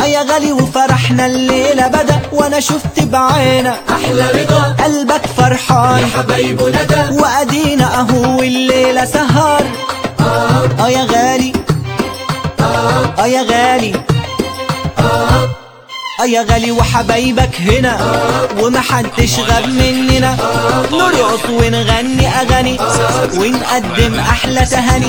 اه يا غالي وفرحنا الليلة بدأ وانا شفت بعينك احلى رضا قلبك فرحان حبايبه ندى وادينا اهو الليلة سهر اه يا غالي اه يا غالي اه يا غالي وحبايبك هنا ومحدش غاب مننا نرقص ونغني اغاني ونقدم احلى تهاني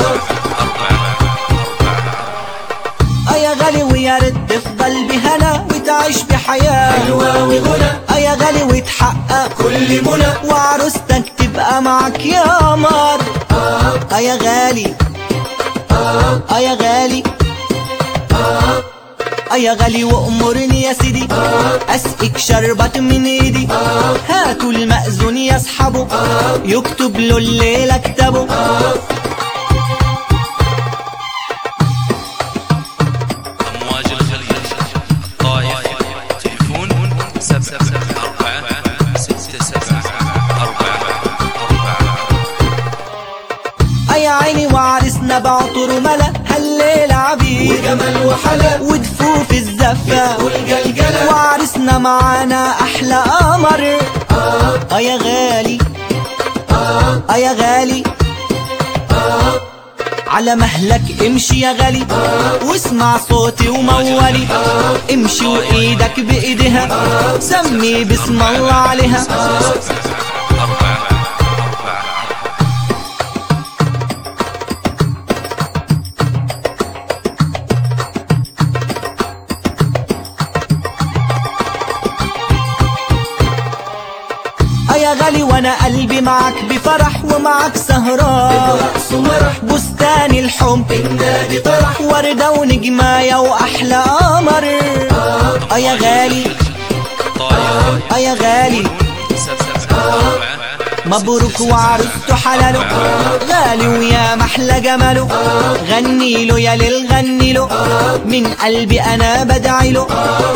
اه يا غالي ويا ريت تفضل بهنا وتعيش بحياة حلوة وغنى اه يا غالي وتحقق كل منى وعروستك تبقى معك يا قمر اه يا غالي اه يا غالي اه يا غالي وامرني يا سيدي اسقيك شربت من ايدي هاتوا المأذون يصحبه يكتب له الليلة كتبه أمواج الخليج طايف تليفون سبعة أربعة ستة سبعة أربعة أربعة اه يا عيني وعرسنا بعطر ملا هالليلة عبيد وجمال وحلا ودفوف الزفة والجلجلة وعرسنا معانا احلى قمر اه يا غالي اه يا غالي على مهلك امشي يا غالي واسمع صوتي ومولي امشي وايدك بايدها سمي بسم الله عليها أربعة أربعة اه يا غالي وانا قلبي معك بفرح ومعك سهران رقص ومرح بستان الحب النادي طرح وردة ونجماية واحلى قمر اه يا غالي طايف اه يا غالي سبعة أربعة مبروك وعروسته حلاله غالي ويا محلى جماله غني له يا ليل غني له من قلبي انا بدعي له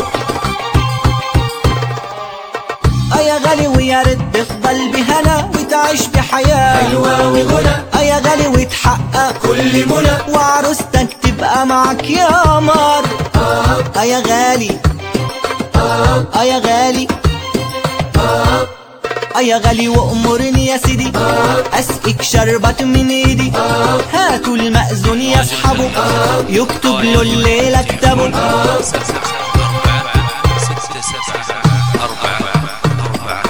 اه يا غالي ويا ريت تفضل بهنا وتعيش بحياة حلوة وغنى اه يا غالي وتحقق كل منى وعروستك تبقى معك يا قمر اه يا غالي اه يا غالي اه يا غالي وامرني يا سيدي اسقيك شربت من ايدي هاتوا المأذون يصحبه يكتب له الليلة كتبه أربعة ستة سبعة أربعة أربعة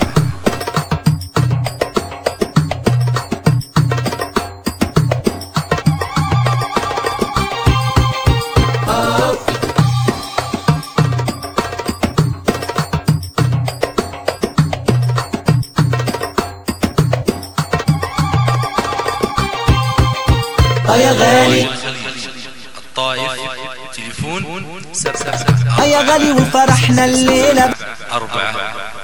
اه يا غالي الطايف تليفون سبعة اه يا غالي وفرحنا الليلة أربعة